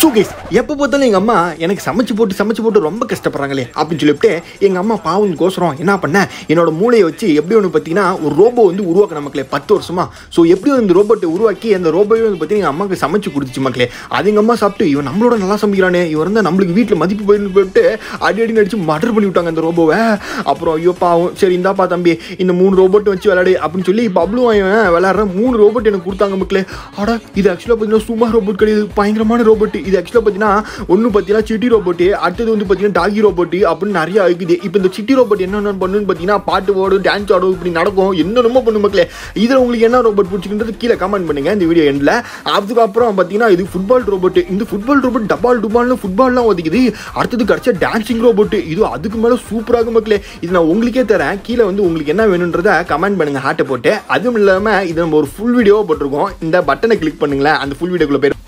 so guys எப்போ பார்த்தாலும் எங்கள் அம்மா எனக்கு சமைச்சு போட்டு சமைச்சு போட்டு ரொம்ப கஷ்டப்படுறாங்களே அப்படின்னு சொல்லிவிட்டு எங்கள் அம்மா பாவங்கோசரம் என்ன பண்ணேன் என்னோட மூளையை வச்சு எப்படி ஒன்று பார்த்தீங்கன்னா ஒரு ரோபோ வந்து உருவாக்கின மக்களே பத்து வருஷமா ஸோ எப்படி இந்த ரோபோட்டை உருவாக்கி அந்த ரோபோவே வந்து பார்த்தீங்கன்னா எங்கள் அம்மாவுக்கு சமைச்சு கொடுத்துச்சு மக்களே அது எங்கள் அம்மா சாப்பிட்டு இவன் நம்மளோட நல்லா சமைக்கிறானே இவன் இருந்தால் நம்மளுக்கு வீட்டில் மதிப்பு போயிருந்து போயிட்டு அடி அடி நடிச்சு மர்டர் பண்ணி விட்டாங்க அந்த ரோபோவை அப்புறம் ஐயோ பாவம் சரி இந்தாப்பா தம்பி இந்த மூணு ரோபோட் வச்சு விளையாடு அப்படின்னு சொல்லி பப்ளு அவன் விளையாடுற மூணு ரோபோட் எனக்கு கொடுத்தாங்க மக்களே ஆடா இது ஆக்சுவலாக பார்த்தீங்கன்னா சும்மா ரோபோட் கிடையாது பயங்கரமான ரோபோட் இது ஆக்சுவலாக பார்த்தீங்கன்னா ஒன்று பார்த்தீங்கன்னா சிட்டி ரோபோட்டு அடுத்தது வந்து பார்த்தீங்கன்னா டாகி ரோபோட்டு அப்படின்னு நிறைய இருக்குது இப்போ இந்த சிட்டி ரோபோட் என்னென்ன பண்ணுன்னு பார்த்தீங்கன்னா பாட்டு ஓடும் டான்ஸ் ஆடும் இப்படி நடக்கும் என்னென்னமோ பண்ணும் மக்களே இதில் உங்களுக்கு என்ன ரோபோட் பிடிச்சிக்கின்றது கீழே கமெண்ட் பண்ணுங்க இந்த வீடியோ எண்டில் அதுக்கப்புறம் பார்த்தீங்கன்னா இது ஃபுட்பால் ரோபோட் இந்த ஃபுட்பால் ரோபோட் டபால் டுபால்னு ஃபுட்பால்லாம் ஒதுக்குது அடுத்தது கிடச்ச டான்சிங் ரோபோட் இது அதுக்கு மேலே சூப்பராக மக்களே இது நான் உங்களுக்கே தரேன் கீழே வந்து உங்களுக்கு என்ன வேணுன்றத கமெண்ட் பண்ணுங்க ஹார்ட்டை போட்டு அதுவும் இல்லாமல் இது நம்ம ஒரு ஃபுல் வீடியோவாக போட்டிருக்கோம் இந்த பட்டனை கிளிக் பண்ணுங்களேன் அந்த ஃபுல் வீடியோக்குள்ளே போய்